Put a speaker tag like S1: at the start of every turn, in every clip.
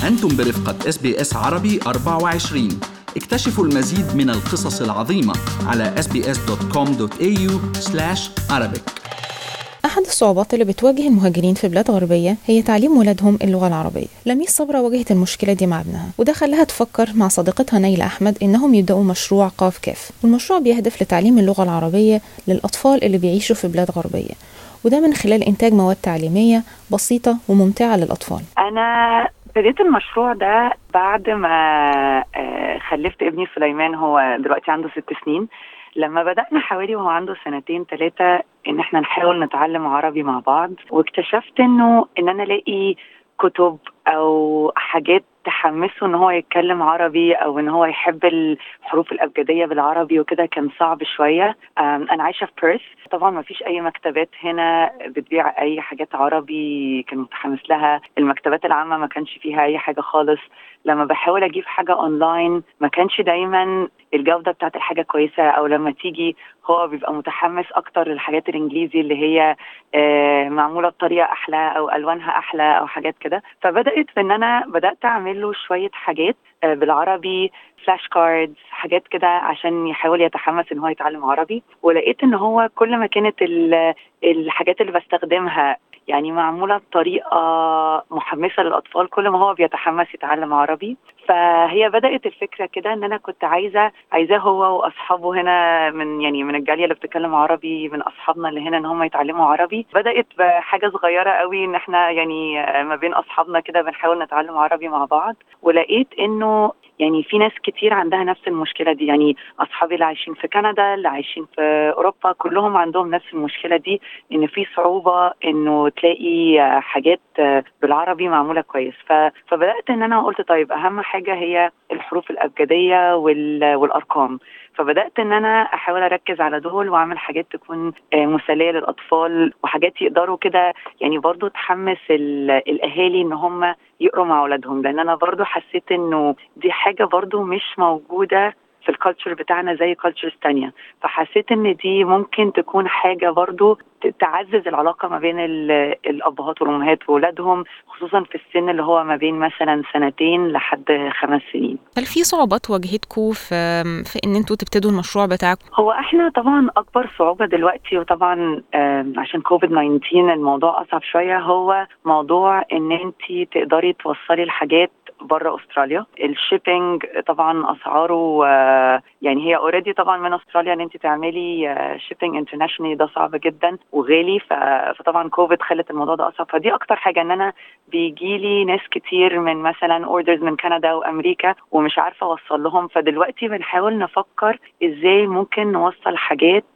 S1: أنتم برفقة اس بي اس عربي 24 اكتشفوا المزيد من القصص العظيمة على sbs.com.au arabic
S2: أحد الصعوبات اللي بتواجه المهاجرين في بلاد غربية هي تعليم ولادهم اللغة العربية لميس صبرا واجهت المشكلة دي مع ابنها وده خلاها تفكر مع صديقتها نيلة أحمد إنهم يبدأوا مشروع قاف كاف والمشروع بيهدف لتعليم اللغة العربية للأطفال اللي بيعيشوا في بلاد غربية وده من خلال إنتاج مواد تعليمية بسيطة وممتعة للأطفال
S3: انا ابتديت المشروع ده بعد ما آه، خلفت ابني سليمان هو دلوقتي عنده ست سنين لما بدأنا حوالي وهو عنده سنتين ثلاثة ان احنا نحاول نتعلم عربي مع بعض واكتشفت انه ان انا الاقي كتب او حاجات تحمسه ان هو يتكلم عربي او ان هو يحب الحروف الابجديه بالعربي وكده كان صعب شويه أم، انا عايشه في بيرث طبعا ما فيش اي مكتبات هنا بتبيع اي حاجات عربي كان متحمس لها المكتبات العامه ما كانش فيها اي حاجه خالص لما بحاول اجيب حاجه اونلاين ما كانش دايما الجوده بتاعت الحاجه كويسه او لما تيجي هو بيبقى متحمس اكتر للحاجات الانجليزي اللي هي آه، معموله بطريقه احلى او الوانها احلى او حاجات كده فبدات بان انا بدات اعمل له شويه حاجات آه، بالعربي فلاش كاردز حاجات كده عشان يحاول يتحمس ان هو يتعلم عربي ولقيت ان هو كل ما كانت ال- الحاجات اللي بستخدمها يعني معموله بطريقه محمسه للاطفال كل ما هو بيتحمس يتعلم عربي فهي بدات الفكره كده ان انا كنت عايزه عايزاه هو واصحابه هنا من يعني من الجاليه اللي بتتكلم عربي من اصحابنا اللي هنا ان هم يتعلموا عربي بدات بحاجه صغيره قوي ان احنا يعني آه، ما بين اصحابنا كده بنحاول نتعلم عربي مع بعض ولقيت انه يعني في ناس كتير عندها نفس المشكله دي يعني اصحابي اللي عايشين في كندا اللي عايشين في اوروبا كلهم عندهم نفس المشكله دي ان في صعوبه انه تلاقي آه، حاجات آه، بالعربي معموله كويس ف- فبدات ان انا قلت طيب اهم حاجه هي الحروف الابجديه وال- والارقام فبدات ان انا احاول اركز على دول واعمل حاجات تكون آه، مسليه للاطفال وحاجات يقدروا كده يعني برضو تحمس ال- الاهالي ان هم يقروا مع اولادهم لان انا برضو حسيت انه دي حاجه برضو مش موجوده في الكالتشر بتاعنا زي كالتشرز تانية فحسيت ان دي ممكن تكون حاجه برضو ت- تعزز العلاقه ما بين ال- الابهات والامهات واولادهم خصوصا في السن اللي هو ما بين مثلا سنتين لحد خمس سنين
S2: هل في صعوبات واجهتكم في في ان انتوا تبتدوا المشروع بتاعكم
S3: هو احنا طبعا اكبر صعوبه دلوقتي وطبعا آم، عشان كوفيد 19 الموضوع اصعب شويه هو موضوع ان انت تقدري توصلي الحاجات بره استراليا الشيبينج طبعا اسعاره آه، يعني هي اوريدي طبعا من استراليا ان انت تعملي شيبينج انترناشونال ده صعب جدا وغالي ف- فطبعا كوفيد خلت الموضوع ده اصعب فدي اكتر حاجه ان انا بيجي لي ناس كتير من مثلا اوردرز من كندا وامريكا ومش عارفه اوصل لهم فدلوقتي بنحاول نفكر ازاي ممكن نوصل حاجات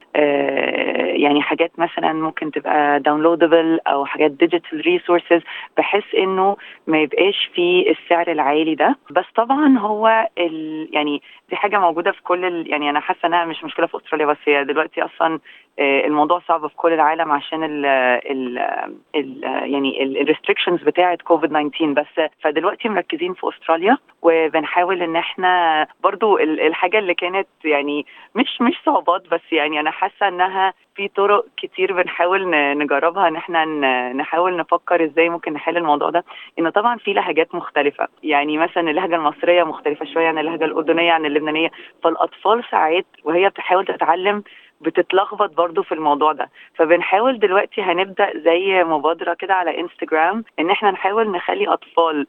S3: آه، يعني حاجات مثلا ممكن تبقى داونلودبل او حاجات ديجيتال ريسورسز بحيث انه ما يبقاش في السعر العالي ده بس طبعا هو ال يعني دي حاجه موجوده في كل ال يعني انا حاسه انها مش مشكله في استراليا بس هي دلوقتي اصلا آه، الموضوع صعب في كل العالم عشان ال ال ال يعني الريستريكشنز بتاعه كوفيد 19 بس فدلوقتي مركزين في استراليا وبنحاول ان احنا برضو ال- الحاجه اللي كانت يعني مش مش صعوبات بس يعني انا حاسه انها في طرق كتير بنحاول ن- نجربها ان احنا ن- نحاول نفكر ازاي ممكن نحل الموضوع ده انه طبعا في لهجات مختلفه يعني مثلا اللهجه المصريه مختلفه شويه عن اللهجه الاردنيه عن اللبنانيه فالاطفال ساعات وهي بتحاول تتعلم بتتلخبط برضو في الموضوع ده فبنحاول دلوقتي هنبدا زي مبادره كده على انستجرام ان احنا نحاول نخلي اطفال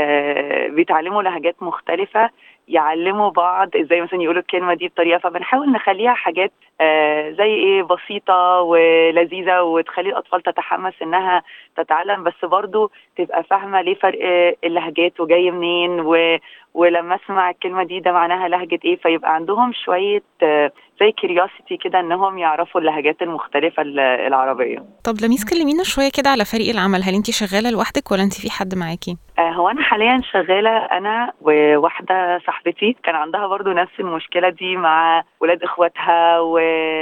S3: آه، بيتعلموا لهجات مختلفه يعلموا بعض ازاي مثلا يقولوا الكلمه دي بطريقه فبنحاول نخليها حاجات آه، زي ايه بسيطه ولذيذه وتخلي الاطفال تتحمس انها تتعلم بس برضو تبقى فاهمه ليه فرق اللهجات وجاي منين و ولما اسمع الكلمه دي ده معناها لهجه ايه فيبقى عندهم شويه آه، زي كيوريوسيتي كده انهم يعرفوا اللهجات المختلفه ال- العربيه
S2: طب لميس كلمينا شويه كده على فريق العمل هل انت شغاله لوحدك ولا انت في حد معاكي
S3: آه، هو انا حاليا شغاله انا وواحده صاحبتي كان عندها برضو نفس المشكله دي مع ولاد اخواتها و...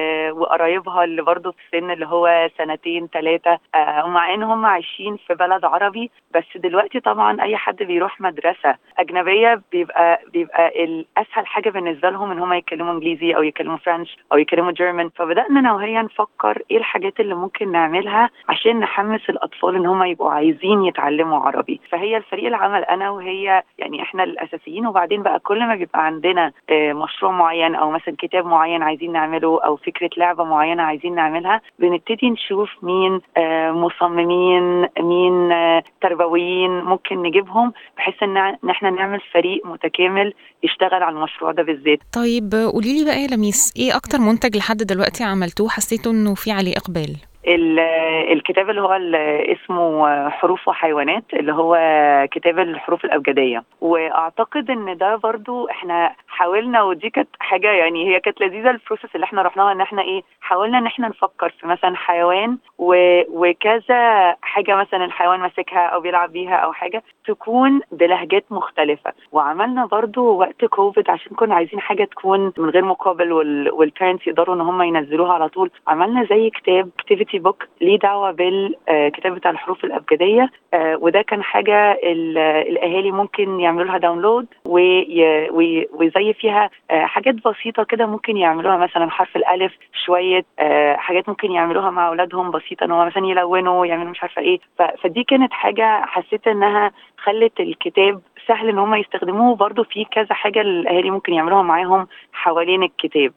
S3: وقرايبها اللي برضو في السن اللي هو سنتين ثلاثه آه، ومع ان هم عايشين في بلد عربي بس دلوقتي طبعا اي حد بيروح مدرسه اجنبيه الاغلب بيبقى بيبقى الاسهل حاجه بالنسبه لهم ان هم يتكلموا انجليزي او يتكلموا فرنش او يتكلموا جيرمان فبدانا انا وهي نفكر ايه الحاجات اللي ممكن نعملها عشان نحمس الاطفال ان هم يبقوا عايزين يتعلموا عربي فهي الفريق العمل انا وهي يعني احنا الاساسيين وبعدين بقى كل ما بيبقى عندنا آه، مشروع معين او مثلا كتاب معين عايزين نعمله او فكره لعبه معينه عايزين نعملها بنبتدي نشوف مين آه، مصممين مين آه، تربويين ممكن نجيبهم بحيث ان إن احنا نعمل فريق متكامل يشتغل على المشروع ده بالذات
S2: طيب قولي لي بقى يا لميس ايه اكتر منتج لحد دلوقتي عملتوه حسيتوا انه في عليه اقبال
S3: ال- الكتاب اللي هو ال- اسمه حروف وحيوانات اللي هو كتاب الحروف الأبجدية وأعتقد إن ده برضو إحنا حاولنا ودي كانت حاجة يعني هي كانت لذيذة البروسيس اللي إحنا رحناها إن إحنا إيه حاولنا إن إحنا نفكر في مثلا حيوان و- وكذا حاجة مثلا الحيوان ماسكها أو بيلعب بيها أو حاجة تكون بلهجات مختلفة وعملنا برضو وقت كوفيد عشان كنا عايزين حاجة تكون من غير مقابل وال- والبيرنتس يقدروا إن هم ينزلوها على طول عملنا زي كتاب اكتيفيتي بوك ليه دعوة بالكتاب بتاع الحروف الأبجدية آه، وده كان حاجة ال- الأهالي ممكن يعملوا لها داونلود وي- وي- وزي فيها آه، حاجات بسيطة كده ممكن يعملوها مثلا حرف الألف شوية آه، حاجات ممكن يعملوها مع أولادهم بسيطة إن هو مثلا يلونوا يعملوا مش عارفة إيه ف- فدي كانت حاجة حسيت إنها خلت الكتاب سهل إن هم يستخدموه برضه في كذا حاجة الأهالي ممكن يعملوها معاهم حوالين الكتاب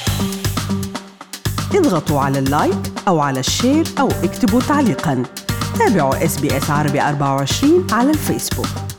S4: اضغطوا على اللايك أو على الشير أو اكتبوا تعليقاً تابعوا SBS عربي 24 على الفيسبوك